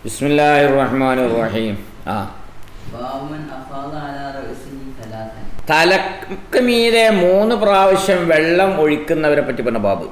ബിസ്മില്ലാഹി റഹ്മാൻ റഹീം ആ باب من أفاض على رأسه ثلاثا തലക്ക് മീതെ മൂന്ന് പ്രാവശ്യം വെള്ളം ഒഴിക്കുന്നവരെ പറ്റി പറഞ്ഞ ബാബ്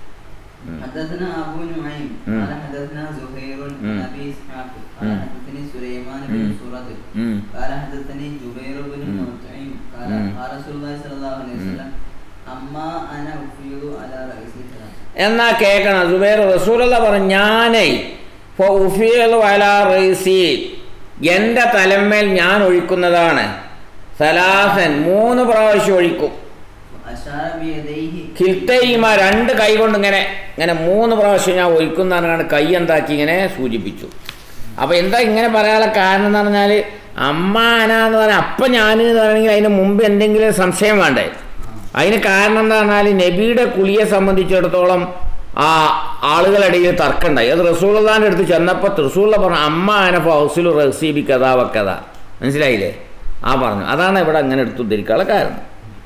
حدثنا أبو نعيم مم. قال حدثنا زهير بن مم. أبي إسحاق قال مم. حدثني سليمان بن مم. سورة ഉം. قال حدثني جبير بن مم. مطعم قال مم. قال رسول الله صلى الله عليه مم. وسلم أما أنا أفيض على رأسي ثلاثا എന്നാ കേൾക്കണം സുബൈർ റസൂലുള്ള പറഞ്ഞു ഞാനേ ഫ ഉഫിയലു അലാ റൈസി എൻ്റെ തലമേൽ ഞാൻ ഒഴിക്കുന്നതാണ് സലാസൻ മൂന്ന് പ്രാവശ്യം ഒഴിക്കും فأشار بيديه കിൽത്തയിമ രണ്ട് കൈ കൊണ്ട് ഇങ്ങനെ ഇങ്ങനെ മൂന്ന് പ്രാവശ്യം ഞാൻ ഒഴിക്കുന്നതാണ് കൈ എന്താക്കി ഇങ്ങനെ സൂചിപ്പിച്ചു അപ്പോൾ എന്താ ഇങ്ങനെ പറയാനുള്ള കാരണം എന്ന് പറഞ്ഞാൽ അമ്മ അന എന്ന് പറഞ്ഞാൽ അപ്പം ഞാൻ എന്ന് പറയണമെങ്കിൽ അതിന് മുമ്പ് എന്തെങ്കിലും സംശയം വേണ്ടേ അതിന് കാരണം എന്താ പറഞ്ഞാൽ നബിയുടെ കുളിയെ സംബന്ധിച്ചിടത്തോളം ആ ആളുകളിടയിൽ തർക്കമുണ്ടായി അത് റസൂള്ളാൻ്റെ അടുത്ത് ചെന്നപ്പോൾ റസൂള്ള പറഞ്ഞു അമ്മ അന ഫൗസിലു റസീബി കഥാ വക്കഥ മനസ്സിലായില്ലേ ആ പറഞ്ഞു അതാണ് ഇവിടെ അങ്ങനെ എടുത്ത് ഉദ്ധരിക്കാനുള്ള കാരണം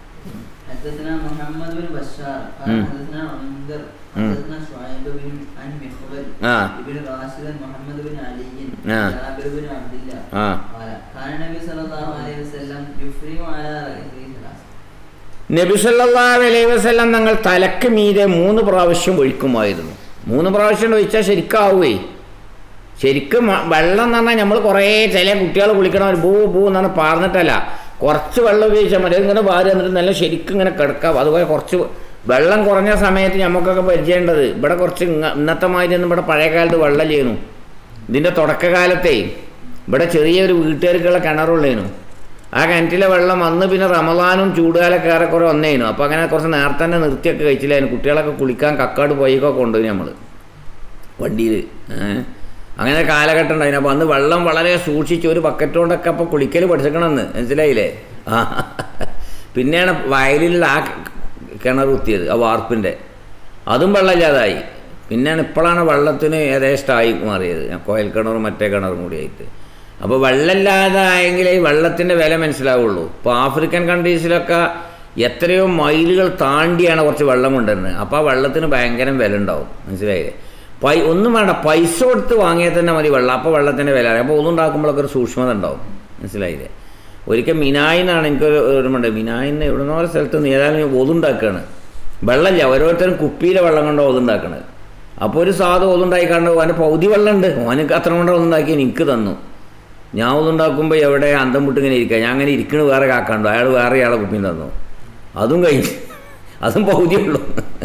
حدثنا محمد بن بشار قال مم. حدثنا عمدر مم. حدثنا شعيب بن عن مخبر آه. ابن راشد محمد بن علي آه. جابر بن عبد الله ആ قال كان النبي صلى الله عليه وسلم يفرغ على رأسه ثلاثة നബി സല്ലല്ലാഹു അലൈഹി വസല്ലം തങ്ങൾ തലക്ക് മീതെ മൂന്ന് പ്രാവശ്യം ഒഴിക്കുമായിരുന്നു മൂന്ന് പ്രാവശ്യം ഒഴിച്ചാൽ ശരിക്കാവുകയെ ശരിക്കും മ- വെള്ളം എന്ന് പറഞ്ഞാൽ നമ്മൾ കുറേ ചില കുട്ടികൾ കുളിക്കണ ബൂ ബൂ എന്നാണ് പറഞ്ഞിട്ടല്ല കുറച്ച് വെള്ളം ഉപയോഗിച്ചാൽ മതി ഇങ്ങനെ വാരി എന്നിട്ട് നല്ല ശരിക്കും ഇങ്ങനെ കിടക്കാം അതുപോലെ കുറച്ച് വെള്ളം കുറഞ്ഞ സമയത്ത് നമുക്കൊക്കെ പരിചയമുണ്ടത് ഇവിടെ കുറച്ച് ഇങ്ങ- ഇന്നത്തെ മാതിരി ഒന്നും ഇവിടെ പഴയ കാലത്ത് വെള്ളം ചെയ്യുന്നു ഇതിൻ്റെ തുടക്കകാലത്തെ ഇവിടെ ചെറിയൊരു വീട്ടുകാർക്കുള്ള കിണറുള്ളേനു ആ കിണറ്റിലെ വെള്ളം വന്ന് പിന്നെ റമദാനും ചൂടുകാലൊക്കെ ഏറെക്കുറെ വന്നേനു അപ്പോൾ അങ്ങനെ കുറച്ച് നേരത്തെ തന്നെ നിർത്തിയൊക്കെ കഴിച്ചില്ലായിരുന്നു കുട്ടികളൊക്കെ കുളിക്കാൻ കക്കാട് പോയിക്കൊക്കെ കൊണ്ടുപോയി നമ്മൾ വണ്ടിയിൽ അങ്ങനെ കാലഘട്ടം ഉണ്ടായിരുന്നു അപ്പോൾ അന്ന് വെള്ളം വളരെ സൂക്ഷിച്ച് ഒരു ബക്കറ്റ് കൊണ്ടൊക്കെ അപ്പോൾ കുളിക്കൽ പഠിച്ചിക്കണമെന്ന് മനസ്സിലായില്ലേ ആ പിന്നെയാണ് വയലിലുള്ള ആ കിണർ കുത്തിയത് ആ വാർപ്പിൻ്റെ അതും വെള്ളമില്ലാതായി പിന്നെയാണ് ഇപ്പോഴാണ് വെള്ളത്തിന് യഥേഷ്ടമായി മാറിയത് കോയൽ കിണറും മറ്റേ കിണറും കൂടി ആയിട്ട് അപ്പോൾ വെള്ളമില്ലാതായെങ്കിലേ ഈ വെള്ളത്തിൻ്റെ വില മനസ്സിലാവുള്ളൂ ഇപ്പോൾ ആഫ്രിക്കൻ കൺട്രീസിലൊക്കെ എത്രയോ മൈലുകൾ താണ്ടിയാണ് കുറച്ച് വെള്ളം കൊണ്ടുവരുന്നത് അപ്പോൾ ആ വെള്ളത്തിന് ഭയങ്കര വില ഉണ്ടാവും മനസ്സിലായില്ലേ പൈ ഒന്നും വേണ്ട പൈസ കൊടുത്ത് വാങ്ങിയാൽ തന്നെ മതി വെള്ളം അപ്പോൾ വെള്ളത്തിൻ്റെ വില അറിയാം അപ്പോൾ ഒന്നും ഉണ്ടാക്കുമ്പോഴൊക്കെ ഒരു സൂക്ഷ്മത ഉണ്ടാവും മനസ്സിലായില്ലേ ഒരിക്കൽ മിനായി എന്നാണ് എനിക്കൊരു ഓർമ്മയുണ്ട് മിനായി എന്ന് എവിടുന്നോ ഒരു സ്ഥലത്ത് നിന്ന് ഏതായാലും ഒതുണ്ടാക്കുകയാണ് വെള്ളമില്ല ഓരോരുത്തരും കുപ്പിയിലെ വെള്ളം കൊണ്ട് ഒതുണ്ടാക്കണത് അപ്പോൾ ഒരു സാധു ഒതുണ്ടായി കണ്ട് അവൻ്റെ പൗതി വെള്ളമുണ്ട് ഓനക്ക് അത്ര കൊണ്ട് ഒതുണ്ടാക്കി എനിക്ക് തന്നു ഞാൻ ഒതുണ്ടാക്കുമ്പോൾ എവിടെ അന്തം മുട്ടിങ്ങനെ ഇരിക്കുക ഞാൻ അങ്ങനെ ഇരിക്കണ വേറെ കാക്കാണ്ടോ അയാൾ വേറെ ഇയാളെ കുപ്പിയും തന്നു അതും കഴിഞ്ഞ് അതും പൗതിയുള്ളൂ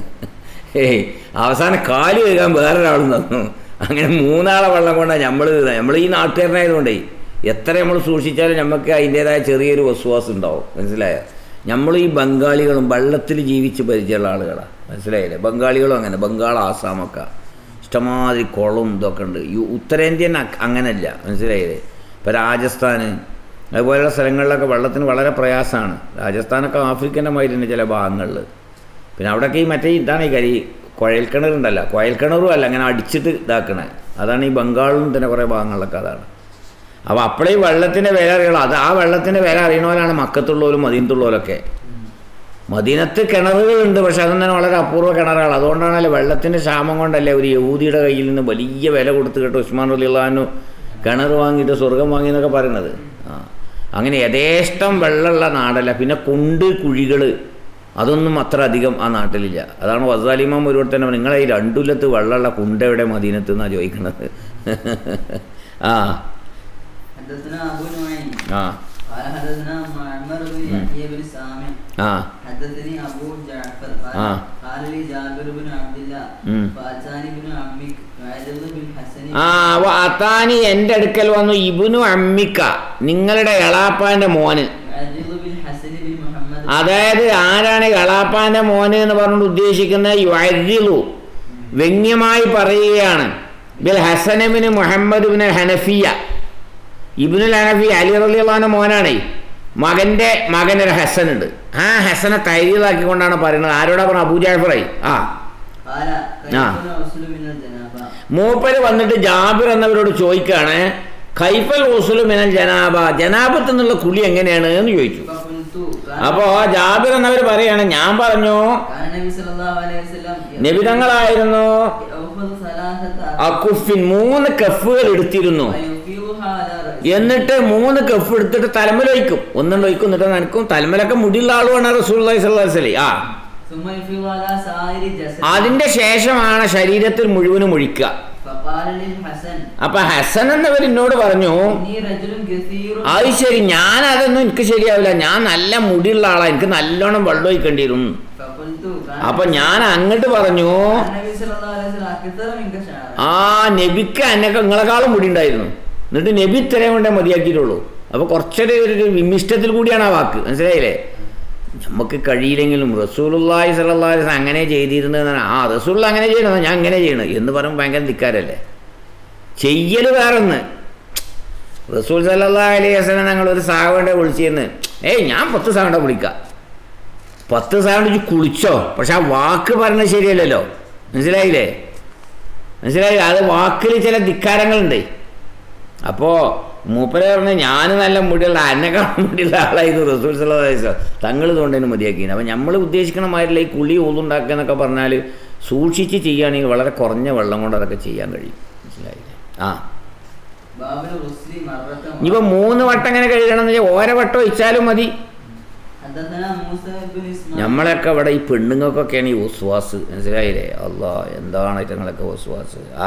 ഏയ് അവസാനം കാല് കഴുകാൻ വേറൊരാളും തന്നു അങ്ങനെ മൂന്നാളെ വെള്ളം കൊണ്ടാണ് നമ്മൾ നമ്മൾ ഈ നാട്ടുകാരനായതുകൊണ്ടേ എത്ര നമ്മൾ സൂക്ഷിച്ചാലും നമുക്ക് അതിൻ്റേതായ ചെറിയൊരു വസ്വാസം ഉണ്ടാവും മനസ്സിലായോ നമ്മൾ ഈ ബംഗാളികളും വെള്ളത്തിൽ ജീവിച്ച് പരിചയമുള്ള ആളുകളാണ് മനസ്സിലായില്ലേ ബംഗാളികളും അങ്ങനെ ബംഗാൾ ആസാമൊക്കെ ഇഷ്ടമാതിരി കുളവും ഇതൊക്കെ ഉണ്ട് ഈ ഉത്തരേന്ത്യൻ അ- അങ്ങനല്ല മനസ്സിലായില്ലേ ഇപ്പോൾ രാജസ്ഥാൻ അതുപോലെയുള്ള സ്ഥലങ്ങളിലൊക്കെ വെള്ളത്തിന് വളരെ പ്രയാസമാണ് രാജസ്ഥാനൊക്കെ ആഫ്രിക്കൻ്റെ മാതിരി തന്നെ ചില ഭാഗങ്ങളിൽ പിന്നെ അവിടെയൊക്കെ ഈ മറ്റേ ഇതാണ് ഈ കരി കുഴൽ കിണറുണ്ടല്ലോ കുഴൽ കിണറും അല്ല അങ്ങനെ അടിച്ചിട്ട് ഇതാക്കണേ അതാണ് ഈ ബംഗാളിലും തന്നെ കുറേ ഭാഗങ്ങളിലൊക്കെ അതാണ് അപ്പോൾ അപ്പോഴേ ഈ വെള്ളത്തിൻ്റെ വില അറിയണം അത് ആ വെള്ളത്തിൻ്റെ വില അറിയണവരാണ് മക്കത്തുള്ളവരും മദീനത്തുള്ളവരൊക്കെ മദീനത്ത് കിണറുകളുണ്ട് പക്ഷെ അതൊന്നും തന്നെ വളരെ അപൂർവ കിണറുകൾ അതുകൊണ്ടാണല്ലോ വെള്ളത്തിൻ്റെ ക്ഷാമം കൊണ്ടല്ലേ ഒരു യഹൂദിയുടെ കയ്യിൽ നിന്ന് വലിയ വില കൊടുത്ത് കേട്ടോ ഉസ്മാൻ റലിള്ളഹാനു കിണർ വാങ്ങിയിട്ട് സ്വർഗം വാങ്ങി എന്നൊക്കെ പറയുന്നത് ആ അങ്ങനെ യഥേഷ്ടം വെള്ളമുള്ള നാടല്ല പിന്നെ കുണ്ട് കുഴികൾ അതൊന്നും അത്ര അധികം ആ നാട്ടിലില്ല അതാണ് വസാലിമാം ഒരുപാട് തന്നെ പറഞ്ഞത്, നിങ്ങളെ ഈ രണ്ടുലത്ത് വെള്ളമുള്ള കുണ്ട് എവിടെ മദീനത്ത് എന്നാണ് ചോദിക്കുന്നത് ആ حدثنا أبو نعيم ആ قال حدثنا معمر بن مم. يحيى بن سامع ആ حدثني أبو جعفر قال آه. قال لي جابر بن عبد الله مم. فأتاني ابن عمك وعدل بن حسن ആ അവ അത്താനി എൻ്റെ അടുക്കൽ വന്നു ഇബുനു അമ്മിക്ക നിങ്ങളുടെ എളാപ്പാൻ്റെ മോന് وعدل بن حسن بن محمد അതായത് ആരാണ് എളാപ്പാൻ്റെ മോന് എന്ന് പറഞ്ഞുകൊണ്ട് ഉദ്ദേശിക്കുന്നത് യുഅദ്ദിലു വ്യംഗ്യമായി പറയുകയാണ് ബിൽ ഹസനബിന് മുഹമ്മദ് ബിൻ ഹനഫിയ ഇബിനുൽ ഹനഫി അലി റലിയുള്ള മോനാണേ മകൻ്റെ മകനൊരു ഹസൻ ഉണ്ട് ആ ഹസനെ തൈരീതാക്കിക്കൊണ്ടാണ് പറയുന്നത് ആരോടാ പറഞ്ഞത് അബൂജാഫറായി ആ قال كيف آه. نغسل من الجنابة മൂപ്പര് വന്നിട്ട് ജാബിർ എന്നവരോട് ചോദിക്കുകയാണ് ഖൈഫൽ ഉസുലു മിനൽ ജനാബ ജനാബത്ത് എന്നുള്ള കുളി എങ്ങനെയാണ് എന്ന് ചോദിച്ചു فقلت كان അപ്പോൾ ജാബിർ എന്നവർ പറയാണ് ഞാൻ പറഞ്ഞു كان النبي صلى الله عليه وسلم നബിതങ്ങളായിരുന്നു يأخذ ويأخذ ثلاثة അക്കുഫിൻ മൂന്ന് കഫുകൾ എടുത്തിരുന്നു ويفيضها على رأسه എന്നിട്ട് മൂന്ന് കഫ് എടുത്തിട്ട് തലമല ഒഴിക്കും ഒന്നും ഒഴിക്കും എന്നിട്ട് നനക്കും തലമലൊക്കെ മുടിയുള്ള ആളുമാണ് റസൂൽ സ്വല്ലി ആ ثم يفيض على سائر جسده അതിന്റെ ശേഷമാണ് ശരീരത്തിൽ മുഴുവനും ഒഴിക്കുക فقال للحسن അപ്പൊ ഹസൻ എന്നവർ എന്നോട് പറഞ്ഞു إني رجل كثير അത് ശരി ഞാൻ അതൊന്നും എനിക്ക് ശരിയാവില്ല ഞാൻ നല്ല മുടിയുള്ള ആളാ എനിക്ക് നല്ലോണം വെള്ളം ഒഴിക്കേണ്ടി വരും فقلت كان അപ്പൊ ഞാൻ അങ്ങോട്ട് പറഞ്ഞു النبي صلى الله عليه وسلم أكثر منك شعرا ആ നബിക്ക് എന്നൊക്കെ നിങ്ങളെക്കാളും മുടി ഉണ്ടായിരുന്നു എന്നിട്ട് നബി ഇത്രയും കൊണ്ടേ മതിയാക്കിയിട്ടുള്ളൂ അപ്പൊ കുറച്ചൊരു ഒരു വിമിഷ്ടത്തിൽ കൂടിയാണ് ആ വാക്ക് മനസ്സിലായില്ലേ നമുക്ക് കഴിയില്ലെങ്കിലും റസൂലുള്ളാഹി സ്വല്ലല്ലാഹി അലൈഹി വസല്ലം അങ്ങനെ ചെയ്തിരുന്നതെന്നാണ് ആ റസൂലുള്ള അങ്ങനെ ചെയ്യണം ഞാൻ അങ്ങനെ ചെയ്യണം എന്ന് പറയുമ്പോൾ ഭയങ്കര ധിക്കാരല്ലേ ചെയ്യൽ വേറൊന്ന് റസൂൽ സല്ലല്ലാഹി അലൈഹി വസല്ലം ഞങ്ങൾ ഒരു സാവണ്ട വിളിച്ചിരുന്ന് ഏയ് ഞാൻ പത്ത് സാവണ്ട വിളിക്കാം പത്ത് സാവണ്ട ഇജ്ജ് കുളിച്ചോ പക്ഷെ ആ വാക്ക് പറഞ്ഞത് ശരിയല്ലല്ലോ മനസ്സിലായില്ലേ മനസ്സിലായില്ലേ അത് വാക്കിൽ ചില ധിക്കാരങ്ങളുണ്ട് അപ്പോൾ മൂപ്പരെ പറഞ്ഞ ഞാൻ നല്ല മുടിയുള്ള അന്നക്കാൾ മുടിയുള്ള ആളായിരുന്നു റസൂൽ സല്ലല്ലാഹു അലൈഹി വസല്ലം തങ്ങൾ ഇതുകൊണ്ടതിന് മതിയാക്കിയത് അപ്പോൾ നമ്മൾ ഉദ്ദേശിക്കണ മാതിരില്ല ഈ കുളി ഊതുണ്ടാക്കുക എന്നൊക്കെ പറഞ്ഞാൽ സൂക്ഷിച്ച് ചെയ്യുകയാണെങ്കിൽ വളരെ കുറഞ്ഞ വെള്ളം കൊണ്ട് അതൊക്കെ ചെയ്യാൻ കഴിയും മനസ്സിലായില്ലേ ആ باب الغسل مرة ഇനിയിപ്പോൾ മൂന്ന് വട്ടം എങ്ങനെ കഴുകണം എന്ന് വെച്ചാൽ ഓരോ വട്ടം ഒഴിച്ചാലും മതി حدثنا موسى بن إسماعيل നമ്മളൊക്കെ ഇവിടെ ഈ പെണ്ണുങ്ങൾക്കൊക്കെയാണ് ഈ വസ്വാസ് മനസ്സിലായില്ലേ അല്ലാ എന്താണ് ഐറ്റങ്ങളൊക്കെ വസ്വാസ് ആ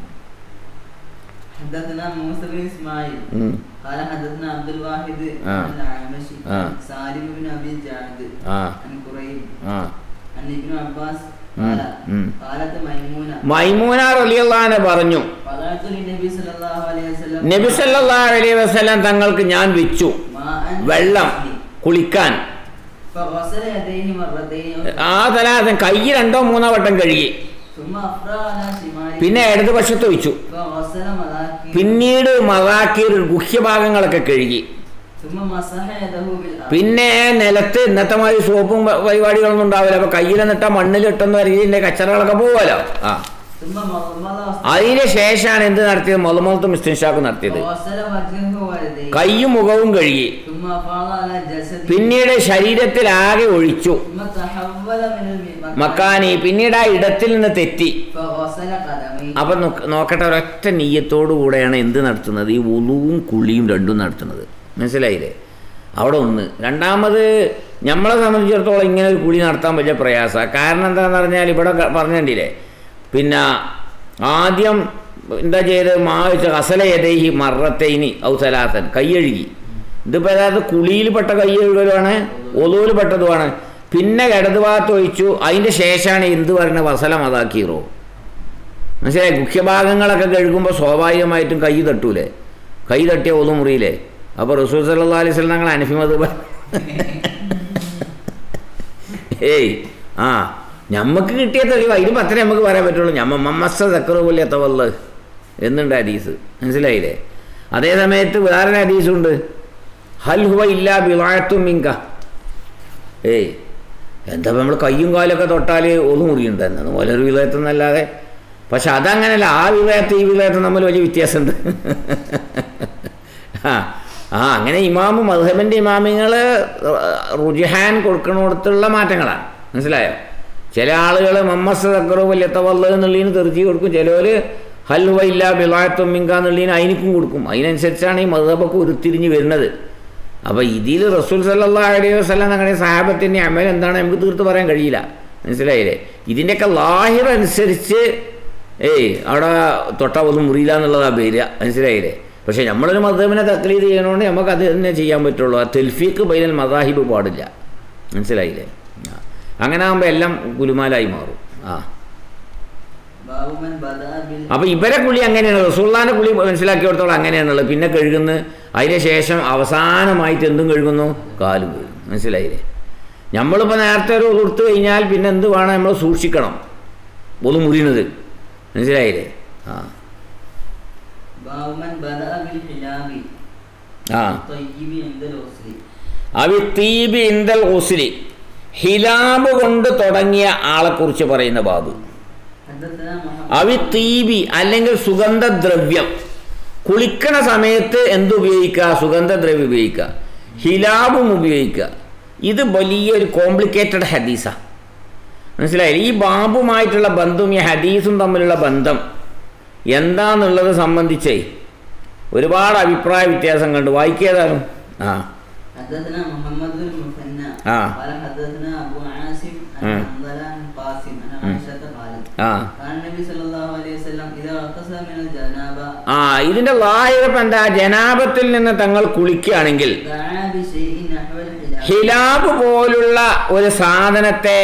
حدثنا موسى بن اسماعيل ഉം. قال حدثنا عبد الواحد آه. عن الأعمش آه. عن سالم بن ابي الجعد ആ عن قريب ആ عن ابن عباس مم. قال مم. قالت ميمونة മൈമൂന റളിയല്ലാഹു പറഞ്ഞു فقالت للنبي صلى الله عليه وسلم നബി സല്ലല്ലാഹു അലൈഹി വസല്ലം തങ്ങൾക്ക് ഞാൻ വെച്ചു ماء വെള്ളം കുളിക്കാൻ فغسل يديه مرتين ആ തലാസം കൈ രണ്ടോ മൂന്നോ വട്ടം കഴുകി ثم أفرغ على شماله പിന്നെ ഇടതുവശത്ത് ഒഴിച്ചു فغسل مذاكير പിന്നീട് മതാക്കീർ ഗുഹ്യഭാഗങ്ങളൊക്കെ കഴുകി ثم مسح يده بالأرض പിന്നെ നിലത്ത് ഇന്നത്തെ മാതിരി സോപ്പും പ- പരിപാടികളൊന്നും ഉണ്ടാവില്ല അപ്പൊ കയ്യിൽ നിന്നിട്ട മണ്ണിലിട്ടെന്ന് വരികയില്ലേ കച്ചറകളൊക്കെ പോവുമല്ലോ ആ ثم مضمض അതിന് ശേഷമാണ് എന്ത് നടത്തിയത് മൊലമൊലത്തും മിസ്റ്റിൻഷാക്കും നടത്തിയത് وغسل وجهه ويديه കൈയും മുഖവും കഴുകി ثم أفاض على جسده പിന്നീട് ശരീരത്തിൽ ആകെ ഒഴിച്ചു ثم تحول من المكان മക്കാനി പിന്നീട് ആ ഇടത്തിൽ നിന്ന് തെറ്റി فغسل قدميه അപ്പൊ നോക്ക- നോക്കട്ടെ ഒരൊറ്റ നീയത്തോടു കൂടെയാണ് എന്ത് നടത്തുന്നത് ഈ ഉളുവും കുളിയും രണ്ടും നടത്തുന്നത് മനസ്സിലായില്ലേ അവിടെ ഒന്ന് രണ്ടാമത് നമ്മളെ സംബന്ധിച്ചിടത്തോളം ഇങ്ങനെ ഒരു കുളി നടത്താൻ വലിയ പ്രയാസമാണ് കാരണം എന്താണെന്ന് പറഞ്ഞാൽ ഇവിടെ ക- പറഞ്ഞിട്ടില്ലേ പിന്നെ ആദ്യം എന്താ ചെയ്ത് മാ വെച്ച കസല യഥൈഹി മറത്തൈനി ഔസലാത്തൻ കൈയഴുകി ഇതിപ്പോൾ ഏതായത് കുളിയിൽപ്പെട്ട കൈ കഴുകലുമാണ് ഒതുവിൽ പെട്ടതുമാണ് പിന്നെ ഇടതുഭാഗത്ത് ഒഴിച്ചു അതിൻ്റെ ശേഷമാണ് എന്ത് പറയുന്നത് വസല മതാക്കീറോ മനസ്സിലായി മുഖ്യഭാഗങ്ങളൊക്കെ കഴുകുമ്പോൾ സ്വാഭാവികമായിട്ടും കൈ തട്ടൂലേ കൈ തട്ടിയ ഒതു മുറിയില്ലേ അപ്പോൾ റസൂൽ സല്ലാ അലൈഹി സ്വലം ഞങ്ങൾ അനഫിമത് ഏയ് ആ ഞമ്മക്ക് കിട്ടിയ തെളിവ് അതിന് പത്രേ നമുക്ക് പറയാൻ പറ്റുള്ളൂ ഞമ്മ മമ്മസ തക്കറ് പോലെ തവല്ല് എന്നുണ്ട് ഹദീസ് മനസ്സിലായില്ലേ അതേ സമയത്ത് വേറൊരു ഹദീസുണ്ട് ഹൽ ഹുവ ഇല്ലാ ബിവാഴത്തും മിങ്ക ഏയ് എന്താ നമ്മൾ കയ്യും കാലൊക്കെ തൊട്ടാൽ ഒന്ന് മുറിയുണ്ടെന്നത് ഓലൊരു വിധേയത്തെന്നല്ലാതെ പക്ഷെ അതങ്ങനല്ല ആ വിധേയത്തും ഈ വിധേയത്തും തമ്മിൽ വലിയ വ്യത്യാസമുണ്ട് ആ ആ അങ്ങനെ ഇമാമ് മധുഹബൻ്റെ ഇമാമിങ്ങൾ റുജഹാൻ കൊടുക്കണോടത്തുള്ള മാറ്റങ്ങളാണ് മനസ്സിലായോ ചില ആളുകൾ മമ്മസ് തക്കറോ വലിയ തവല്ല എന്നുള്ളതിന് തെറിച്ച് കൊടുക്കും ചിലവർ ഹൽവ ഇല്ല ബിളായത്വം മിങ്ക എന്നുള്ളതിന് അതിനിക്കും കൊടുക്കും അതിനനുസരിച്ചാണ് ഈ മധുഹബൊക്കെ ഉരുത്തിരിഞ്ഞ് വരുന്നത് അപ്പോൾ ഇതിൽ റസൂൽ സല്ലാ അലൈഹി വസ്ലാം തങ്ങളുടെ സാഹബത്തിൻ്റെ അമൽ എന്താണ് നമുക്ക് തീർത്ത് പറയാൻ കഴിയില്ല മനസ്സിലായില്ലേ ഇതിൻ്റെയൊക്കെ ലാഹിർ അനുസരിച്ച് ഏയ് അവിടെ തൊട്ട ഒന്നും മുറിയില്ല എന്നുള്ളതാണ് പേര് മനസ്സിലായില്ലേ പക്ഷേ നമ്മളൊരു മതമിനെ തക്ലീത് ചെയ്യണോണ്ട് നമുക്ക് അത് തന്നെ ചെയ്യാൻ പറ്റുള്ളൂ ആ തെൽഫീക്ക് ബൈനൽ മദാഹിബ് പാടില്ല മനസ്സിലായില്ലേ ആ. അങ്ങനെ ആകുമ്പോൾ എല്ലാം ഗുലുമാലായി മാറും ആ باب من بدأ بال അപ്പോൾ ഇവരെ കുളി അങ്ങനെയാണ് റസൂള്ളാൻ്റെ കുളി മനസ്സിലാക്കിയിടത്തോളം അങ്ങനെയാണുള്ളത് പിന്നെ കഴുകുന്നു അതിന് ശേഷം അവസാനമായിട്ട് എന്തും കഴുകുന്നു കാലും കഴുകും മനസ്സിലായില്ലേ നമ്മളിപ്പോൾ നേരത്തെ ഒരു ഉടുത്ത് കഴിഞ്ഞാൽ പിന്നെ എന്ത് വേണം നമ്മൾ സൂക്ഷിക്കണം ഒന്ന് മുറിയുന്നത് മനസ്സിലായില്ലേ ആ باب من بدأ بالحجاب ആ الطيب عند الغسل അവി തീബി ഇന്ദൽ ഉസ്ലി ഹിലാബ് കൊണ്ട് തുടങ്ങിയ ആളെക്കുറിച്ച് പറയുന്ന ബാബു حدثنا محمد അവി തീബി അല്ലെങ്കിൽ സുഗന്ധദ്രവ്യം കുളിക്കണ സമയത്ത് എന്തുപയോഗിക്കുക സുഗന്ധദ്രവ്യം ഉപയോഗിക്കുക ഹിലാബും ഉപയോഗിക്കുക ഇത് വലിയൊരു കോംപ്ലിക്കേറ്റഡ് ഹദീസാണ് മനസ്സിലായില്ലേ ഈ ബാബുമായിട്ടുള്ള ബന്ധവും ഈ ഹദീസും തമ്മിലുള്ള ബന്ധം എന്താന്നുള്ളത് സംബന്ധിച്ചേ ഒരുപാട് അഭിപ്രായ വ്യത്യാസം കണ്ടു വായിക്കേതാലും ആ حدثنا محمد بن المثنى آه. قال حدثنا ابو عاصم عن مم. حنظله عن قاسم عن مم. عائشه قالت ആ كان النبي صلى الله عليه وسلم اذا اغتسل من الجنابه ആ ഇതിന്റെ ലാഹിറപ്പ് എന്താ ജനാപത്തിൽ നിന്ന് തങ്ങൾ കുളിക്കുകയാണെങ്കിൽ دعا بشيء نحو الحجاب ഹിലാബ് പോലുള്ള ഒരു സാധനത്തെ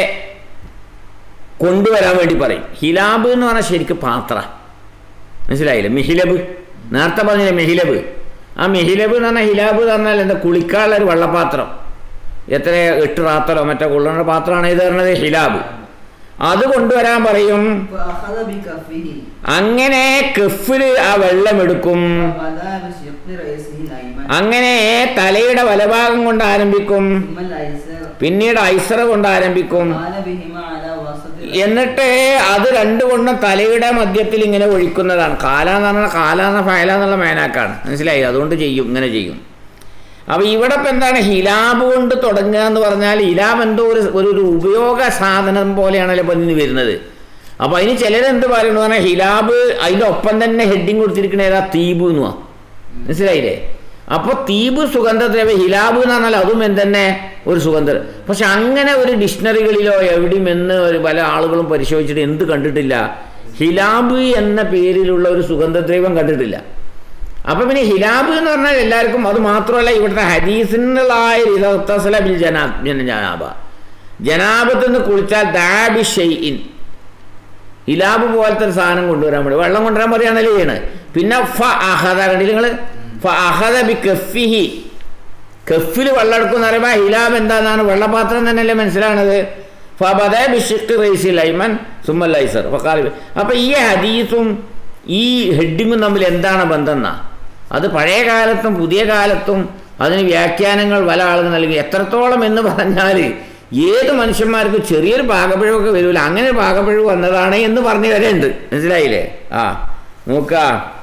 കൊണ്ടുവരാൻ വേണ്ടി പറയും ഹിലാബ് എന്ന് പറഞ്ഞാൽ ശരിക്കും പാത്ര മനസ്സിലായില്ലേ മിഹിലബ് നേരത്തെ പറഞ്ഞില്ലേ മിഹിലബ് ആ മിഹിലബ് എന്ന് പറഞ്ഞാൽ ഹിലാബ് എന്ന് പറഞ്ഞാൽ എന്താ കുളിക്കാനുള്ള ഒരു വെള്ളപ്പാത്രം എത്ര എട്ട് റാത്തലോ മറ്റോ കൊള്ളുന്ന പാത്രമാണ് ഇത് പറഞ്ഞത് ഹിലാബ് അത് കൊണ്ടുവരാൻ പറയും فاخذ بكفه അങ്ങനെ കെഫില് ആ വെള്ളം എടുക്കും فبدا بشق راسه الايمن അങ്ങനെ തലയുടെ വലഭാഗം കൊണ്ട് ആരംഭിക്കും ثم الايسر പിന്നീട് ഐസറ കൊണ്ട് ആരംഭിക്കും قال بهما على وسط എന്നിട്ട് അത് രണ്ടുകൊണ്ടും തലയുടെ മധ്യത്തിൽ ഇങ്ങനെ ഒഴിക്കുന്നതാണ് കാല എന്ന് പറഞ്ഞാൽ കാല എന്ന ഫയല എന്നുള്ള മേനാക്കാണ് മനസ്സിലായി അതുകൊണ്ട് ചെയ്യും ഇങ്ങനെ ചെയ്യും അപ്പോൾ ഇവിടെ ഇപ്പം എന്താണ് ഹിലാബ് കൊണ്ട് തുടങ്ങുക എന്ന് പറഞ്ഞാൽ ഹിലാബ് എന്തോ ഒരു ഒരു ഒരു ഉപയോഗ സാധനം പോലെയാണല്ലോ ഇപ്പം ഇന്ന് വരുന്നത് അപ്പോൾ അതിന് ചിലരെന്ത് പറയുന്നു പറഞ്ഞാൽ ഹിലാബ് അതിൻ്റെ ഒപ്പം തന്നെ ഹെഡിങ് കൊടുത്തിരിക്കണ ഏതാ തീബ് എന്നുവാ മനസ്സിലായില്ലേ അപ്പോൾ തീബ് സുഗന്ധദ്രവ്യ ഹിലാബ് എന്ന് പറഞ്ഞാൽ അതും എന്തെന്നെ ഒരു സുഗന്ധ പക്ഷെ അങ്ങനെ ഒരു ഡിക്ഷണറികളിലോ എവിടെയും എന്ന് ഒരു പല ആളുകളും പരിശോധിച്ചിട്ട് എന്ത് കണ്ടിട്ടില്ല ഹിലാബ് എന്ന പേരിലുള്ള ഒരു സുഗന്ധദ്രവ്യം കണ്ടിട്ടില്ല അപ്പം പിന്നെ ഹിലാബ് എന്ന് പറഞ്ഞാൽ എല്ലാവർക്കും അത് മാത്രമല്ല ഇവിടുത്തെ ഹദീസിനുള്ളായ ഇതസ്ല ബിൽ ജനാ ജന- ജനാബ ജനാബത്ത് നിന്ന് കുളിച്ചാൽ ദാബി ഷെയ്ഇൻ ഹിലാബ് പോലത്തെ ഒരു സാധനം കൊണ്ടുവരാൻ വേണ്ടി വെള്ളം കൊണ്ടുവരാൻ പറയുകയാണല്ലോ ചെയ്യണത് പിന്നെ ഫ അഹദ കണ്ടില്ല നിങ്ങൾ ഫ അഹദ ബി കഫിഹി കഫിൽ വെള്ളം എടുക്കുന്ന പറയുമ്പോൾ ഹിലാബ് എന്താണെന്നാണ് വെള്ളപാത്രം തന്നെയല്ലേ മനസ്സിലാണത് ഫബദ ബിഷിഖ് റൈസി ലൈമൻ സുമ്മൽ ഐസർ ഫക്കാലി അപ്പം ഈ ഹദീസും ഈ ഹെഡിങ്ങും തമ്മിൽ എന്താണ് ബന്ധം എന്നാ അത് പഴയ കാലത്തും പുതിയ കാലത്തും അതിന് വ്യാഖ്യാനങ്ങൾ പല ആളുകൾ നൽകി എത്രത്തോളം എന്ന് പറഞ്ഞാൽ ഏത് മനുഷ്യന്മാർക്കും ചെറിയൊരു പാകപ്പിഴവൊക്കെ വരില്ല അങ്ങനെ ഒരു പാകപ്പിഴവ് വന്നതാണ് എന്ന് പറഞ്ഞു വരെയുണ്ട് മനസ്സിലായില്ലേ ആ നോക്കുക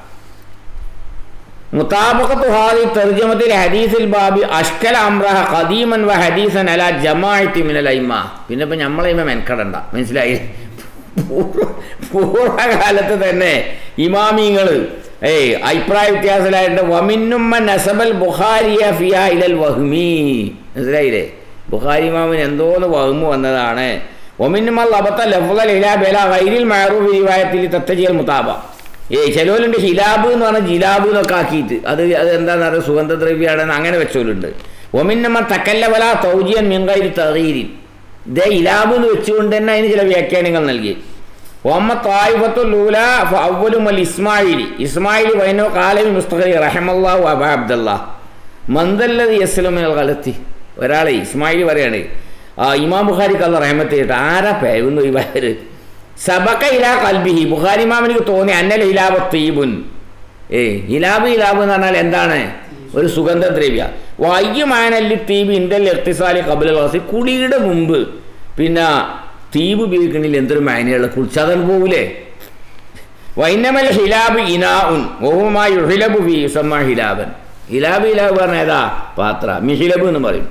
മുത്താബക്കത്തു ഹാദി തർജമത്തിൽ ഹദീസിൽ ബാബി അഷ്കൽ അമ്രഹ ഖദീമൻ വ ഹദീസൻ അല ജമാഅത്തി മിനൽ അയിമ പിന്നെ ഇപ്പം നമ്മളെ മെൻകടണ്ട മനസ്സിലായി പൂർവ്വ പൂർവ്വകാലത്ത് തന്നെ ഇമാമിങ്ങൾ ഏയ് അഭിപ്രായ വ്യത്യാസത്തിലായിട്ട് വമിന്നുമ്മ നസബൽ ബുഖാരിയ ഫിയ ഇലൽ വഹ്മി മനസ്സിലായില്ലേ ബുഖാരി ഇമാമിന് എന്തോന്ന് വഹ്മു വന്നതാണ് ഒമിന്നുമൽ അബത്ത ലഫ്ലൽ ഇല ബല ഗൈരിൽ മഅറൂഫ് റിവായത്തിൽ തത്തജിയൽ മുതാബ ഏയ് ചിലവരുണ്ട് ഹിലാബ് എന്ന് പറഞ്ഞാൽ ജിലാബ് എന്നൊക്കെ ആക്കിയിട്ട് അത് അത് എന്താണെന്ന് പറയുക സുഗന്ധദ്രവ്യമാണെന്ന് അങ്ങനെ വെച്ചവരുണ്ട് ഒമിന്നമ്മ തക്കല്ലവല തൗജിയൻ മിങ്കൈരി തകീരിൻ ഇതേ ഇലാബ് എന്ന് വെച്ചുകൊണ്ട് തന്നെ അതിന് ചില വ്യാഖ്യാനങ്ങൾ നൽകി ഒമ്മ തായിഫത്തു ലൂല അവലും അൽ ഇസ്മായിലി ഇസ്മായിലി വൈനോ കാലമി മുസ്തഖലി റഹമല്ലാഹു അബ അബ്ദല്ലാ മന്ദല്ലത് യസ്ലമിനൽ കലത്തി ഒരാളെ ഇസ്മായിലി പറയാണ് ആ ഇമാം ബുഖാരിക്ക് അല്ല റഹമത്ത് ചെയ്തിട്ട് ആരാ പേവുന്നു ഈ പേര് സബക്ക ഇലാ കൽബിഹി ബുഖാരി ഇമാമിനിക്ക് തോന്നി അന്നൽ ഇലാബ് തീബുൻ ഏ ഇലാബ് ഇലാബ് എന്ന് പറഞ്ഞാൽ എന്താണ് ഒരു സുഗന്ധദ്രവ്യ വയ്യമാനല്ലി തീബ് ഇന്റൽ എർത്തിസാലി കബുൽ വാസി കുളിയുടെ മുമ്പ് പിന്നെ തീബ് ഉപയോഗിക്കണില്ല എന്തൊരു മാനയുള്ള കുളിച്ചാതൻ പോകൂലേ വൈനമൽ ഹിലാബ് ഇനാഉൻ ഓഹുമായി ഹിലബ് ഫി യുസമ്മ ഹിലാബൻ ഹിലാബ് ഹിലാബ് പറഞ്ഞ ഏതാ പാത്ര മിഹിലബ് എന്ന് പറയും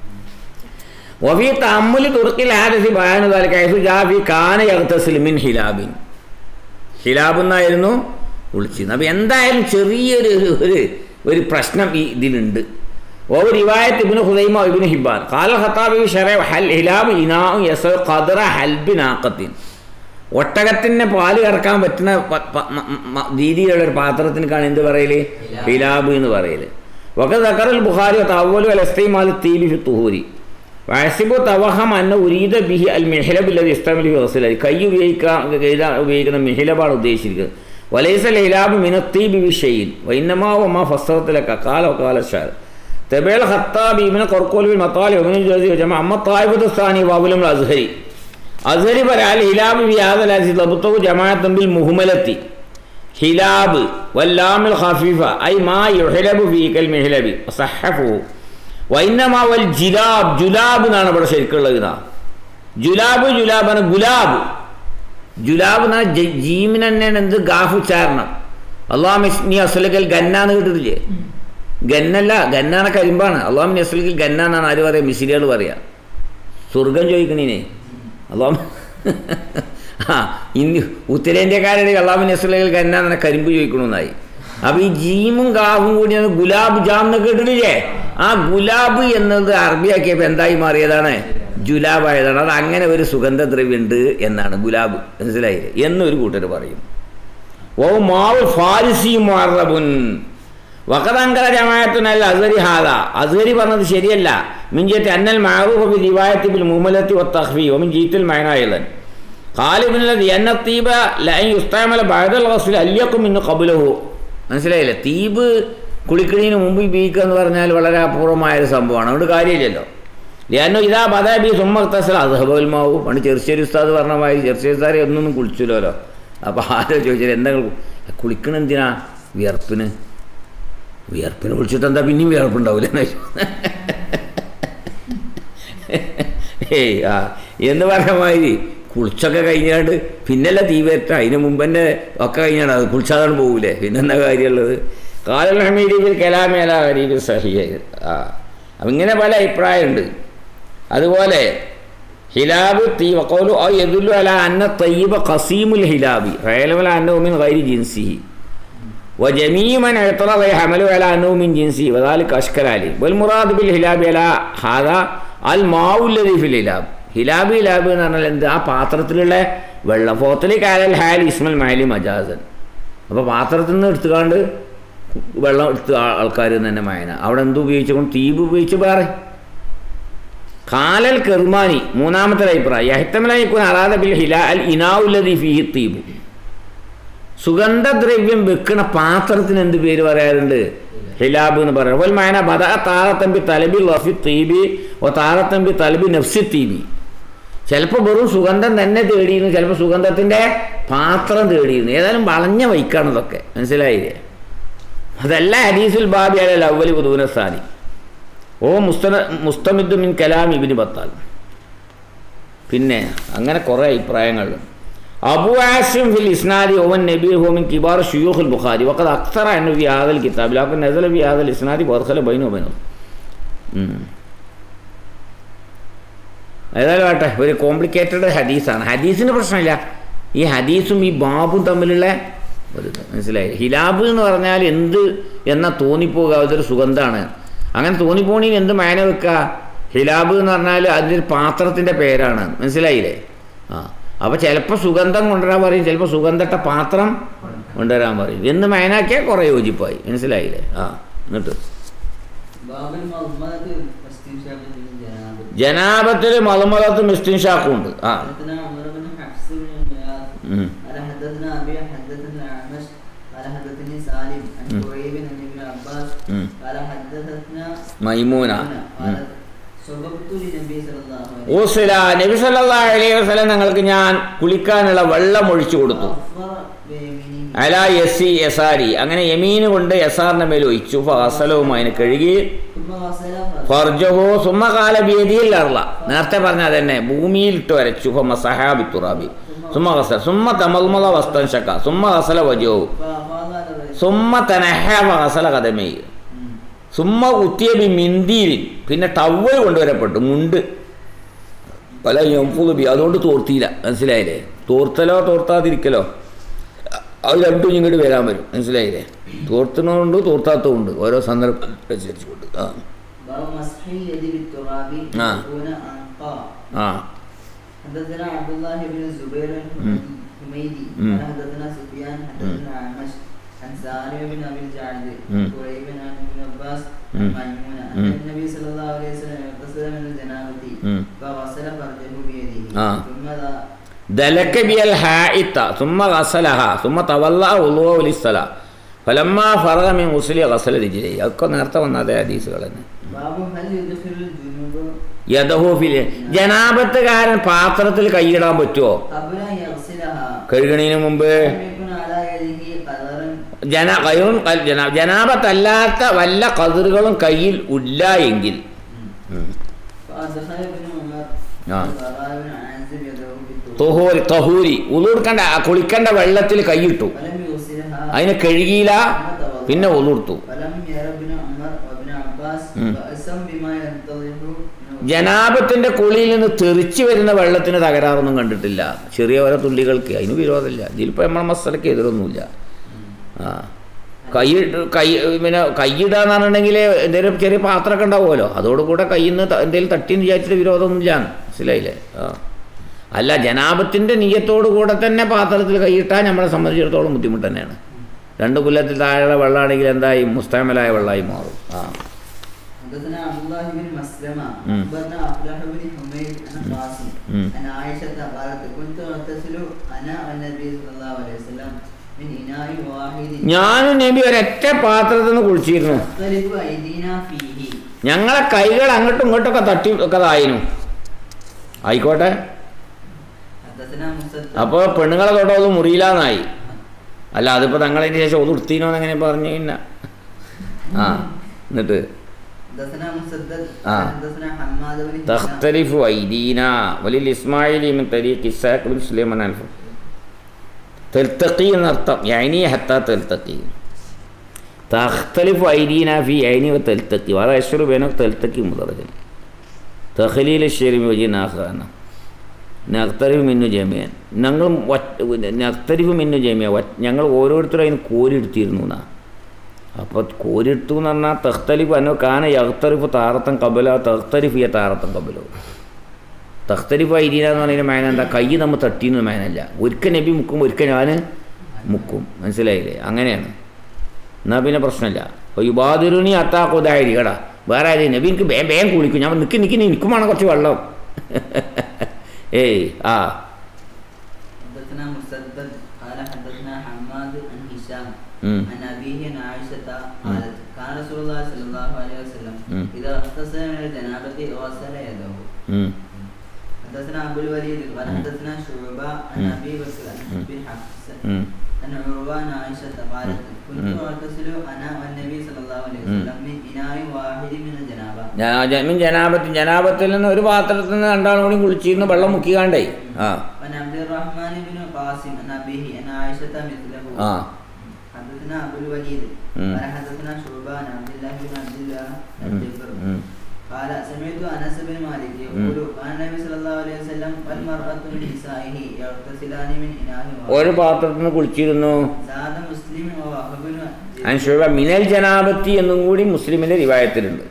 വഫി തമ്മുലി തുർക്കിൽ ഹാരസി ബയാനു കാലിക്കു ജാഫി കാന യഗ്തസിൽ മിൻ ഹിലാബിൻ ഹിലാബ് എന്നായിരുന്നു വിളിച്ചിരുന്നത് അപ്പം എന്തായാലും ചെറിയൊരു ഒരു- ഒരു ഒരു പ്രശ്നം ഈ ഇതിലുണ്ട് ഓ റിവായത്ത് ഇബിന് ഹുദൈമ ഇബിന് ഹിബാൻ കാല ഖത്താബി ഷറ ഹൽ ഹിലാബ് ഇനാഉ യസ ഖദറ ഹൽബിനാക്കത്തിൻ ഒട്ടകത്തിന് പാല് കറക്കാൻ പറ്റുന്ന പ- പ- മ- മ- രീതിയിലുള്ള ഒരു പാത്രത്തിനൊക്കെയാണ് എന്ത് പറയല് ഹിലാബ് എന്ന് പറയല് വക ദക്കറൽ ബുഖാരി തവലു അലസ്തൈമാൽ തീബി ഫി തുഹൂരി വയസിബു തവഹം അന്ന ഉരീദ ബിഹി അൽ മിഹിലബില്ലത് ഇസ്ലാമിലി വസലി കൈ ഉപയോഗിക്കാൻ എഴുതാൻ ഉപയോഗിക്കുന്ന മിഹിലബാണ് ഉദ്ദേശിച്ചിരിക്കുന്നത് വലൈസ ഹിലാബ് മിനത്തീബി വിഷയിൽ വൈന്നമാവമ്മ ഫസ്തത്തിലൊക്കെ കാല കാല ഷാർ തെബേൽ ഖത്താബി ഇബിന് കൊർക്കോലുബിൻ മത്താലി ഒമിനു ജോസി ജമ അമ്മ തായിബത്തുസ്ഥാനി വാബുലും അസ്ഹരി അസ്ഹരി പറയാൽ ഹിലാബ് വിയാദലാസി ലബുത്തവു ജമാഅത്തും ബിൽ മുഹ്മലത്തി ഹിലാബ് വല്ലാമിൽ ഖഫീഫ ഐ മാ യുഹലബു ഫീക്കൽ മിഹ്ലബി സഹഫു വൈന്നമാ വൽ ജിലാബ് ജുലാബ് എന്നാണ് ഇവിടെ ശരിക്കുള്ളത് ഇതാ ജുലാബ് ജുലാബാണ് ഗുലാബ് ജുലാബ് എന്നാ ജീമിന് തന്നെയാണ് എന്ത് ഗാഫ് ഉച്ചാരണം അള്ളാഹ് നീ അസുലക്കൽ ഗന്നാന്ന് കേട്ടിട്ടില്ലേ ഗന്നല്ല ഗന്നാണ് കരിമ്പാണ് അള്ളാഹ് നീ അസുലക്കൽ ഗന്ന എന്നാണ് ആര് പറയാ മിസിരികൾ പറയാ സ്വർഗം ചോദിക്കണീനെ അള്ളാഹ് ആ ഇന്ത്യ ഉത്തരേന്ത്യക്കാരുടെ അള്ളാഹു നസ്ലുകൾക്ക് എന്നാ തന്നെ കരിമ്പ് ചോദിക്കണമെന്നായി അപ്പൊ ഈ ജീമും കാവും കൂടി അത് ഗുലാബ് ജാം എന്ന് കേട്ടിട്ടില്ലേ ആ ഗുലാബ് എന്നത് അറബിയാക്കിയപ്പോൾ എന്തായി മാറിയതാണ് ജുലാബായതാണ് അത് അങ്ങനെ ഒരു സുഗന്ധദ്രവ്യമുണ്ട് എന്നാണ് ഗുലാബ് മനസ്സിലായില്ലേ എന്നൊരു കൂട്ടർ പറയും ഓ മാവ് ഫാരിസിയും മാറബുൻ വക്കതങ്കര ജമായത്തുനല്ല അസരി ഹാദ അസരി പറഞ്ഞത് ശരിയല്ല മിഞ്ചത്തെ അന്നൽ മാറൂഫ് ബി റിവായത്തി ബിൽ മുമലത്തി വത്തഖ്ഫി വമിൻ ജീത്തിൽ മൈനായതൻ ഖാലിബിനുള്ളത് എന്ന തീബ ലൈൻ യുസ്താമല ബഅദൽ ഗസ്ൽ അല്യക്കും ഇന്ന് ഖബുലഹു മനസ്സിലായില്ലേ തീബ് കുളിക്കണീന് മുമ്പ് ഉപയോഗിക്കുക എന്ന് പറഞ്ഞാൽ വളരെ അപൂർവമായ ഒരു സംഭവമാണ് അതുകൊണ്ട് കാര്യമില്ലല്ലോ ലിയാനോ ഇതാ ബദാബി സുമ്മത്തസൽ അസഹബുൽ മാവും പണ്ട് ചെറുശ്ശേരി ഉസ്താദ് പറഞ്ഞ മാതിരി ചെറുശ്ശേരി സാറെ ഒന്നും കുളിച്ചില്ലല്ലോ അപ്പോൾ ആരോ ചോദിച്ചാൽ എന്താ കുളിക്കണ എന്തിനാ വിയർപ്പിന് വിയർപ്പിന് കുളിച്ചിട്ട് എന്താ പിന്നെയും വിയർപ്പുണ്ടാവില്ല ഏയ് ആ എന്ന് പറഞ്ഞ മാതിരി കുളിച്ചൊക്കെ കഴിഞ്ഞാണ്ട് പിന്നല്ല തീ വരട്ട അതിന് മുമ്പ് തന്നെ ഒക്കെ കഴിഞ്ഞാണ് അത് കുളിച്ചാതാണ് പോകൂലേ പിന്നെന്താ കാര്യമുള്ളത് കാലൽ ഹമീദിയിൽ കലാമേല രീതി സഹിയായി ആ അപ്പം ഇങ്ങനെ പല അഭിപ്രായമുണ്ട് അതുപോലെ ഹിലാബ് തീ വക്കോലു ആ യദുല്ലു അല അന്ന തയ്യബ ഖസീമുൽ ഹിലാബി റയലമല അന്നവുമിൻ ഗൈരി ജിൻസിഹി وجميع من اعترض يحمل على أنه من جنسه وذلك أشكل عليه والمراد بالهلاب على هذا الماء الذي في الهلاب ഹിലാബ് ഹിലാബ് എന്ന് പറഞ്ഞാൽ എന്ത് ആ പാത്രത്തിലുള്ള വെള്ളം ഫോത്തലി കാലൽ ഹാൽ ഇസ്മൽ മഹലി മജാസൻ അപ്പോൾ പാത്രത്തിൽ നിന്ന് എടുത്തുകാണ്ട് വെള്ളം എടുത്ത ആൾക്കാർ തന്നെ മയന അവിടെ എന്ത് ഉപയോഗിച്ചുകൊണ്ട് തീബ് ഉപയോഗിച്ച് വേറെ കാലൽ കെർമാനി മൂന്നാമത്തെ അഭിപ്രായം യഹത്തമലായിക്കുന്ന അറാദ ബിൽ ഹിലാ അൽ ഇനാവുല്ലതി ഫിഹി തീബു സുഗന്ധദ്രവ്യം വെക്കണ പാത്രത്തിന് എന്ത് പേര് പറയാറുണ്ട് ഹിലാബ് എന്ന് പറയുന്നത് അതുപോലെ മായന ബദ താറത്തമ്പി തലബി ലഫി തീബി ഓ താറത്തമ്പി തലബി നഫ്സി തീബി ചിലപ്പോൾ വെറും സുഗന്ധം തന്നെ തേടിയിരുന്നു ചിലപ്പോൾ സുഗന്ധത്തിൻ്റെ പാത്രം തേടിയിരുന്നു ഏതായാലും വളഞ്ഞ വൈക്കാണ് ഇതൊക്കെ മനസ്സിലായില്ലേ അതല്ല ഹദീസുൽ ബാബി അല അവലി ഉദൂനസ്ഥാനി ഓ മുസ്തന മുസ്തമിദ് മിൻ കലാം ഇബിന് ബത്താൽ പിന്നെ അങ്ങനെ കുറേ അഭിപ്രായങ്ങൾ അബു ആസിം ഫിൽ ഇസ്നാദി ഓവൻ നബി ഹോമിൻ കിബാർ ഷുയൂഖുൽ ബുഖാരി വഖദ് അക്സറ അന്നു ഫി ഹാദൽ കിതാബ് ലാക്കിൻ നസല ഫി ഹാദൽ ഇസ്നാദി വദഖല ബൈനു ബൈനു ഏതായാലും ആട്ടെ ഒരു കോംപ്ലിക്കേറ്റഡ് ഹദീസാണ് ഹദീസിന് പ്രശ്നമില്ല ഈ ഹദീസും ഈ ബാബും തമ്മിലുള്ള ഒരു ഇത് മനസ്സിലായി ഹിലാബ് എന്ന് പറഞ്ഞാൽ എന്ത് എന്ന തോന്നിപ്പോകുക അതൊരു സുഗന്ധമാണ് അങ്ങനെ തോന്നിപ്പോണീന് എന്ത് മേന വെക്കുക ഹിലാബ് എന്ന് പറഞ്ഞാൽ അതിൻ്റെ പാത്രത്തിൻ്റെ പേരാണ് മനസ്സിലായില്ലേ ആ അപ്പോൾ ചിലപ്പോൾ സുഗന്ധം കൊണ്ടുവരാൻ പറയും ചിലപ്പോൾ സുഗന്ധട്ട പാത്രം കൊണ്ടുവരാൻ പറയും എന്ന് മേനാക്കിയാൽ കുറേ യോജിപ്പായി മനസ്സിലായില്ലേ ആ എന്നിട്ട് ബാബുൽ മദ്മദത്ത് വസ്തിൻഷാഖ് ബിൻ ജനാബ് ജനാപത്തിൽ മലമലത്തും ഇസ്റ്റിൻഷാക്കും ഉണ്ട് ആ حدثنا عمر بن حفص بن غياث ഉം. قال حدثنا ابي حدثنا الاعمش قال حدثني سالم عن مم. قريب عن ابن عباس ഉം. قال حدثتنا മൈമൂന قال صببت للنبي صلى الله عليه ഊസില നബി സല്ലല്ലാഹു അലൈഹി വസല്ലം ഞങ്ങൾക്ക് ഞാൻ കുളിക്കാനുള്ള വെള്ളം ഒഴിച്ചു കൊടുത്തു فأفضل بيمينه അല യസി യസാരി അങ്ങനെ യമീന് കൊണ്ട് യസാറിന്റെ മേൽ ഒഴിച്ചു ഫസലവും അതിനെ കഴുകി ثم غسل ഫർജഹോ സുമ്മകാല ബീതിയിൽ അർള നേരത്തെ പറഞ്ഞ തന്നെ ഭൂമിയിൽ ഇട്ട് വരച്ചു ഫ മസഹാബി തുറാബി സുമ്മ ഗസൽ സുമ്മ തമൽമല വസ്തൻ ശക്ക സുമ്മ ഗസല വജോ فأفاض على الرجل സുമ്മ തനഹ ഗസല കഥമേ مم. സുമ്മ കുത്തിയ ബി മിന്തിയിൽ പിന്നെ ടവൽ കൊണ്ടുവരപ്പെട്ടു മുണ്ട് പല ബി അതുകൊണ്ട് തോർത്തിയില്ല മനസ്സിലായില്ലേ തോർത്തലോ തോർത്താതിരിക്കലോ അത് രണ്ടും ഇങ്ങോട്ട് വരാൻ വരും മനസ്സിലായില്ലേ തോർത്തുന്നതുകൊണ്ട് തോർത്താത്തതുണ്ട് ഓരോ സന്ദർഭം അനുസരിച്ചുകൊണ്ട് ആ باب مسح اليد بالتراب آه. يكون أنقى ആ حدثنا عبد الله بن الزبير مم. الحميدي مم. قال حدثنا سفيان حدثنا عمش عن سالم بن ابي الجعد مم. قريب عن ابن عباس عن مم. ميمونه ان مم. النبي صلى الله عليه وسلم اغتسل من الجنابه مم. فغسل فرجه بيده آه. ثم ذا ദലക്ക ബിയൽ ഹായിത്ത സുമ്മ ഗസലഹ സുമ്മ തവല്ല ഉളുവ ഉലിസ്സല ഫലമ്മ ഫറഗ മിൻ ഉസ്ലി ഗസല രിജിലൈ അതൊക്കെ നേരത്തെ വന്ന അതേ ഹദീസുകൾ തന്നെ باب هل يدخل الجنوب യദഹോഫില് ജനാപത്തുകാരൻ പാത്രത്തിൽ കൈയിടാൻ പറ്റുമോ قبل ان يغسلها കഴുകണീന് മുമ്പ് لم يكن على يده قدر ജന കയറും ജനാ ജനാപത്തല്ലാത്ത വല്ല കതിറുകളും കയ്യിൽ ഇല്ല എങ്കിൽ ഉം. فادخل ابن عمر آه. والبراء بن عازب يده بالتراب തുഹൂരി തഹൂരി ഉളുർക്കണ്ട കുളിക്കേണ്ട വെള്ളത്തിൽ കൈയിട്ടു ولم يغسلها അതിനെ കഴുകിയില്ല പിന്നെ ഉളുർത്തു ولم ير ابن عمر وابن عباس مم. بأسا بما ينتظر من ജനാപത്തിന്റെ കുളിയിൽ നിന്ന് തെറിച്ച് വരുന്ന വെള്ളത്തിന് തകരാറൊന്നും കണ്ടിട്ടില്ല ചെറിയ ഓരോ തുള്ളികൾക്ക് അതിന് വിരോധമില്ല ഇതിലിപ്പോൾ നമ്മളെ മസാലയ്ക്ക് എതിരൊന്നുമില്ല ആ കൈ കൈ പിന്നെ കൈയിടാന്ന് പറഞ്ഞിട്ടുണ്ടെങ്കിൽ എന്തെങ്കിലും ചെറിയ പാത്രമൊക്കെ ഉണ്ടാവുമല്ലോ അതോടുകൂടെ കയ്യിൽ നിന്ന് ത- എന്തെങ്കിലും തട്ടിന്ന് വിചാരിച്ചിട്ട് വിരോധമൊന്നുമില്ല മനസ്സിലായില്ലേ ആ അല്ല ജനാപത്തിൻ്റെ നീയത്തോടു കൂടെ തന്നെ പാത്രത്തിൽ കൈയിട്ടാൽ നമ്മളെ സംബന്ധിച്ചിടത്തോളം ബുദ്ധിമുട്ട് തന്നെയാണ് രണ്ട് കൊല്ലത്തിൽ താഴെയുള്ള വെള്ളമാണെങ്കിൽ എന്തായി മുസ്തമലായ വെള്ളമായി മാറും ആ حدثنا عبد الله بن مسلمة مم. أخبرنا أفلح بن حميد عن قاسم مم. عن عائشة قالت كنت أغتسل أنا والنبي صلى الله عليه وسلم من إناء واحد ഞാനും നബി ഒരൊറ്റ പാത്രത്തിൽ നിന്ന് കുളിച്ചിരുന്നു نختلف أيدينا فيه ഞങ്ങളെ കൈകൾ അങ്ങോട്ടും ഇങ്ങോട്ടൊക്കെ തട്ടി ഒക്കെ ഇതായിരുന്നു ആയിക്കോട്ടെ حدثنا مسدد അപ്പോൾ പെണ്ണുങ്ങളെ തൊട്ടോ മുറിയില്ലാന്നായി അല്ല അതിപ്പോൾ തങ്ങളതിന് ശേഷം ഒന്ന് ഉടുത്തീനോന്ന് എങ്ങനെ പറഞ്ഞു പിന്നെ ആ എന്നിട്ട് حدثنا مسدد آه. حدثنا حماد بن هشام تختلف أيدينا وللإسماعيلي من طريق إسحاق بن سليمان الف تلتقي نرتق يعني حتى تلتقي تختلف أيدينا في عيني وتلتقي وهذا يشعر بينك تلتقي مدرجا تخليل الشيء من وجه آخرنا നഖ്തരിഫ് മിന്നു ജമിയൻ ഞങ്ങൾ നഖ്തരിഫ് മിന്നു ജമിയ ഞങ്ങൾ ഓരോരുത്തരും അതിന് കോരിയെടുത്തിരുന്നു എന്നാ അപ്പോൾ കോരിട്ടു എന്ന് പറഞ്ഞാൽ തഖ്തലിഫ് അന്നോ കാന യഖ്തറിഫ് താറത്തം കബല തഖ്തലിഫ് യ താറത്തം കബലോ തഖ്തലിഫ് ഐരീന എന്ന് പറയുന്ന മേന എന്താ കൈ നമ്മൾ തട്ടിയെന്ന് മേനല്ല ഒരിക്കൽ നബി മുക്കും ഒരിക്കൽ ഞാൻ മുക്കും മനസ്സിലായില്ലേ അങ്ങനെയാണ് എന്നാൽ പിന്നെ പ്രശ്നമില്ല അപ്പോൾ യുബാദിറുനി അത്താക്കുതായി കേടാ വേറെ ആരെയും നബി എനിക്ക് വേഗം വേഗം കുളിക്കും ഞാൻ നിൽക്കി നിൽക്കി എനിക്കും വേണം കുറച്ച് വെള്ളം ഏയ് ആ حدثنا مسدد قال حدثنا حماد عن هشام ഉം. عن أبيه عن عائشة قالت كان رسول الله صلى الله عليه وسلم مم. إذا اغتسل من الجنابة غسل يده ഉം. حدثنا أبو الوليد قال مم. حدثنا شعبة عن مم. أبي بكر عن مم. أبي حفص ഉം. عن عروة عن عائشة قالت كنت مم. أغتسل أنا والنبي صلى الله عليه مم. وسلم من إناء واحد من الجنابة ജനാ- ജ- ജനാപത്തിൽ ജനാപത്തിൽ നിന്ന് ഒരു പാത്രത്തിൽ നിന്ന് രണ്ടാളും കൂടി കുളിച്ചിരുന്ന് വെള്ളം മുക്കിക്കാണ്ടേ ആ عن عبد الرحمن بن قاسم عن أبيه عن عائشة مثله ആ حدثنا أبو الوليد مم. قال حدثنا شعبة عن عبد الله بن عبد الله ഉം. الجبر ഉം. قال سمعت أنس بن مالك يقول كان النبي صلى الله عليه وسلم والمرأة من نسائه يغتسلان من إناء ഒരു واحد പാത്രത്തിൽ നിന്ന് കുളിച്ചിരുന്നു زاد مسلم ووهب بن അൻഷുബ മിനൽ ജനാപത്തി എന്നും കൂടി മുസ്ലിമിന്റെ റിവായത്തിലുണ്ട്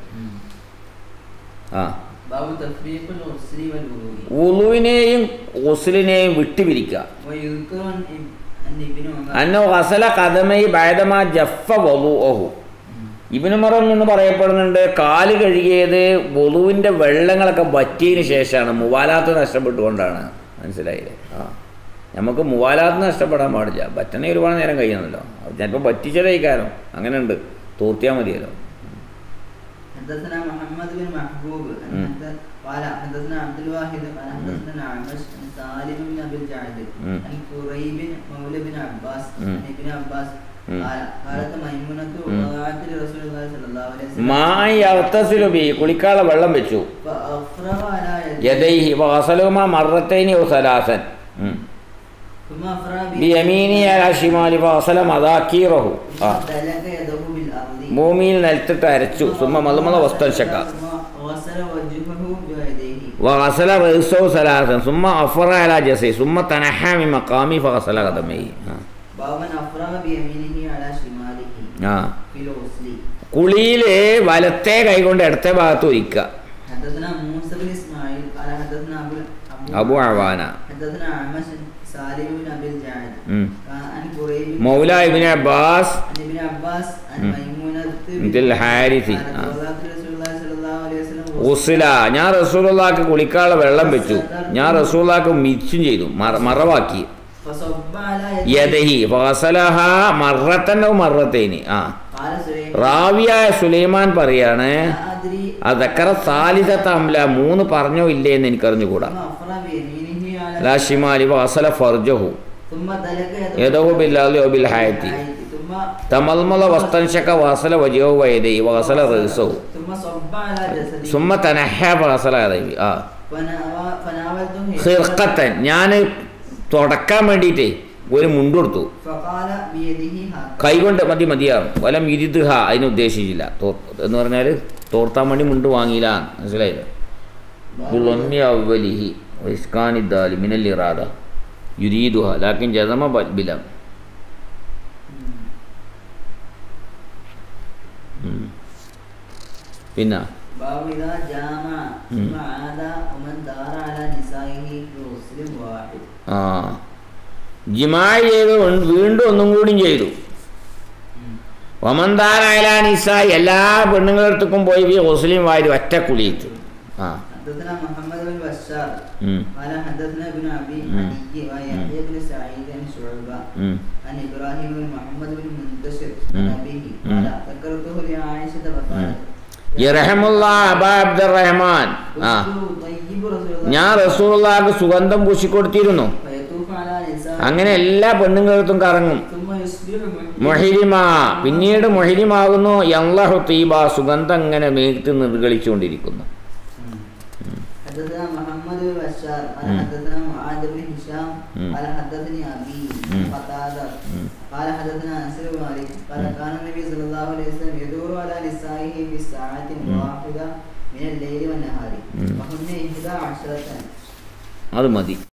ആ باب تفريق الغسل والوضوء ഉളുവിനെയും ഒസിലിനെയും വിട്ടുപിരിക്കുക ويذكر عن اب- عن ابن عمر അന്നോ ഹസല കഥമൈ ബാദമാ ജഫ വലുഅഹു ഇബിന് മറം എന്ന് പറയപ്പെടുന്നുണ്ട് കാല് കഴുകിയത് വലുവിൻ്റെ വെള്ളങ്ങളൊക്കെ വറ്റിയതിന് ശേഷമാണ് മുവാലാത്ത് നഷ്ടപ്പെട്ടുകൊണ്ടാണ് മനസ്സിലായില്ലേ ആ നമുക്ക് മുവാലാത്ത് നഷ്ടപ്പെടാൻ പാടില്ല വറ്റണേ ഒരുപാട് നേരം കഴിയുന്നല്ലോ ചിലപ്പോൾ വറ്റിച്ചതേ കാരണം അങ്ങനെ ഉണ്ട് തോർത്തിയാൽ മതിയല്ലോ حدثنا محمد بن محبوب عن مم. حدث- قال حدثنا عبد الواحد قال حدثنا عمش عن سالم بن ابي الجعد مم. عن كريب مولى بن عباس مم. عن ابن عباس مم. قال قالت ميمونة مم. وضعت لرسول الله صلى الله عليه وسلم മായി അർത്ഥസിലുബി കുളിക്കാനുള്ള വെള്ളം വെച്ചു فأفرغ على يديه യദൈഹി വാസലുമ മറത്തൈനി സലാസൻ ഉം. ثم أفرغ ബിയമീനി അലാ ഷിമാലി വാസല മദാക്കീറഹു ആ ثم دلك يده بالأرض ഭൂമിയിൽ നിലത്തിട്ട് അരച്ചു സുമ മലമല വസ്തൻശക്ക ثم غسل وجهه بيديه വസല റസോ സലാസൻ സുമ അഫറ അല ജസി സുമ തനഹാമി മക്കാമി ഫസല കദമൈ باب من أفرغ بيمينه على شماله ആ في الغسل കുളിയില് വലത്തെ കൈകൊണ്ട് ഇടത്തെ ഭാഗത്ത് ഒരിക്കുക حدثنا موسى بن اسماعيل قال حدثنا ابو അബു അവാന حدثنا عمش سالم بن ابي الجعد ഉം. كان عن قريب മൗല ഇബിൻ അബ്ബാസ് عن ابن عباس عن مم. ميمونة بنت الحارث. قالت آه. وضعت رسول الله صلى الله عليه وسلم ഉസില ഞാൻ റസൂലുള്ളാക്ക് കുളിക്കാനുള്ള വെള്ളം വെച്ചു ഞാൻ റസൂലുള്ളാക്ക് മിച്ചും ചെയ്തു മറ- മറവാക്കി فصب على യദഹി ഫസലഹ മറത്തന്നോ മറത്തേനി ആ قال سليمان റാവിയായ സുലൈമാൻ പറയാണ് لا ادري അതക്കറ സാലിസത്ത അംല മൂന്ന് പറഞ്ഞോ ഇല്ലേ എന്ന് എനിക്കറിഞ്ഞുകൂടാ ثم افرغ بيمينه على ലാഷിമാലി വസല ഫർജഹു ثم دلك يده بالأرض وبالحياة. ثم തമൽമല വസ്തൻശക വസല വജോ വൈദൈ വസല റസഹു ثم صب على جسده സുമ്മ തനഹ വസല യദൈഹി. ആ فناوا- فناولته ഹിർക്കത്തൻ ഞാൻ തുടക്കാൻ വേണ്ടിയിട്ടേ ഒരു മുണ്ട് കൊടുത്തു فقال بيده هكذا കൈകൊണ്ട് മതി മതിയാകും വലം ഇരുദ്ഹ അതിന് ഉദ്ദേശിച്ചില്ല തോ എന്ന് പറഞ്ഞാൽ തോർത്താൻ വേണ്ടി മുണ്ട് വാങ്ങിയില്ല മനസ്സിലായില്ല ബുളമ്മി അവലിഹി വൈസ്കാനി ദാലി മിനൽ ഇറാദ യുരീദുഹ ലാക്കിൻ ജതമ ബിലം ഉം. പിന്നെ باب إذا جامع مم. ثم عاد ومن دار على نسائه بغسل واحد ആ ജിമായി ചെയ്ത് വീ- വീണ്ടും ഒന്നും കൂടിയും ചെയ്തു ഒമന്താരായ നിസായി എല്ലാ പെണ്ണുങ്ങളടുത്തേക്കും പോയി ഈ ഹുസ്ലിം വാരി ഒറ്റ കുളിയിട്ട് ആ حدثنا محمد بن بشار ഉം, قال حدثنا ابن ابي مم. عدي ويحيى بن سعيد بن شعبة ഉം, عن ابراهيم بن محمد بن منتشر مم. عن ابيه قال ذكرته لعائشة فقالت യർഹമുല്ലാ അബാ അബ്ദുറഹ്മാൻ ആ قلت طيب رسول الله ഞാൻ റസൂലുള്ളാഹിക്ക് സുഗന്ധം പൂശിക്കൊടുത്തിരുന്നു فيطوف على نسائه അങ്ങനെ എല്ലാ പെണ്ണുങ്ങളടുത്തും കറങ്ങും ثم يصبح മൊഹിരിമ പിന്നീട് മൊഹിരിമാകുന്നു യല്ലാഹു തീബ സുഗന്ധം ഇങ്ങനെ മേത്ത് നിർഗളിച്ചുകൊണ്ടിരിക്കുന്നു حدثنا محمد بن بشار قال مم. حدثنا معاذ بن هشام مم. قال حدثني ابي مم. قتاده مم. قال حدثنا انس بن مالك قال مم. كان النبي صلى الله عليه وسلم يدور على نسائه في الساعة مم. الواحدة من الليل والنهار مم. وهن إحدى عشرة അത് മതി